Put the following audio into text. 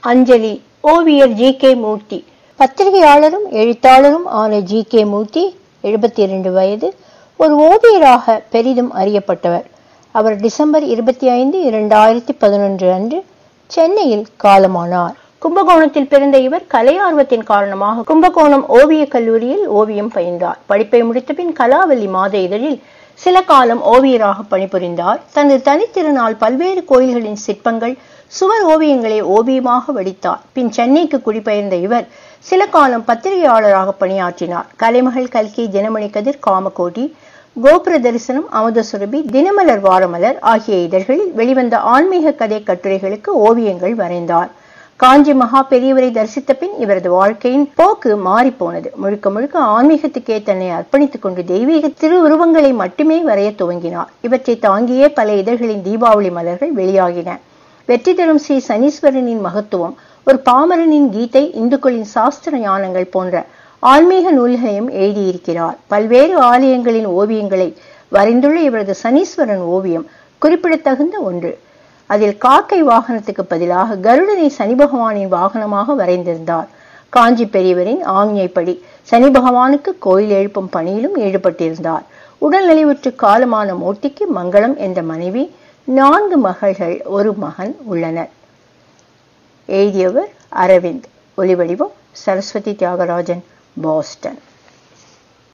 அஞ்சலி ஓவியர் G K மூர்த்தி பத்திரிகையாளரும் எழுத்தாளரும் ஆன ஜி கே மூர்த்தி எழுபத்தி இரண்டு வயது ஒரு ஓவியராக பெரிதும் அறியப்பட்டவர் அவர் டிசம்பர் இருபத்தி ஐந்து இரண்டாயிரத்தி பதினொன்று அன்று சென்னையில் காலமானார் கும்பகோணத்தில் பிறந்த இவர் கலை ஆர்வத்தின் காரணமாக கும்பகோணம் ஓவியக் கல்லூரியில் ஓவியம் பயின்றார் படிப்பை முடித்தபின் கலாவல்லி மாத இதழில் சில காலம் ஓவியராக பணிபுரிந்தார் தனது தனித்திறனால் பல்வேறு கோயில்களின் சிற்பங்கள் சுவர் ஓவியங்களை ஓவியமாக வடித்தார் பின் சென்னைக்கு குடிபெயர்ந்த இவர் சில காலம் பத்திரிகையாளராக பணியாற்றினார் கலைமகள் கல்கி தினமணி கதிர் காமகோடி கோபுர தரிசனம் அமுத சுரபி தினமலர் வாரமலர் ஆகிய இதழ்களில் வெளிவந்த ஆன்மீக கதை கட்டுரைகளுக்கு ஓவியங்கள் வரைந்தார் காஞ்சி மகா பெரியவரை தரிசித்த பின் இவரது வாழ்க்கையின் போக்கு மாறிப்போனது முழுக்க முழுக்க ஆன்மீகத்துக்கே தன்னை அர்ப்பணித்துக் கொண்டு தெய்வீக திருவுருவங்களை மட்டுமே வரைய துவங்கினார் இவற்றை தாங்கியே பல இதழ்களின் தீபாவளி மலர்கள் வெளியாகின வெற்றி தரும் ஸ்ரீ சனீஸ்வரனின் மகத்துவம் ஒரு பாமரனின் கீதை இந்துக்களின் சாஸ்திர ஞானங்கள் போன்ற ஆன்மீக நூல்களையும் எழுதியிருக்கிறார் பல்வேறு ஆலயங்களின் ஓவியங்களை வரைந்துள்ள இவரது சனீஸ்வரன் ஓவியம் குறிப்பிடத்தகுந்த ஒன்று அதில் காக்கை வாகனத்துக்கு பதிலாக கருடனை சனி பகவானின் வாகனமாக வரைந்திருந்தார் காஞ்சி பெரியவரின் ஆஞ்ஞைப்படி சனி பகவானுக்கு கோயில் எழுப்பும் பணியிலும் ஈடுபட்டிருந்தார் உடல் நலிவுற்று காலமான மூர்த்திக்கு மங்களம் என்ற மனைவி நான்கு மகள்கள் ஒரு மகன் உள்ளனர் எழுதியவர் அரவிந்த் ஒலிவடிவம் சரஸ்வதி தியாகராஜன் பாஸ்டன்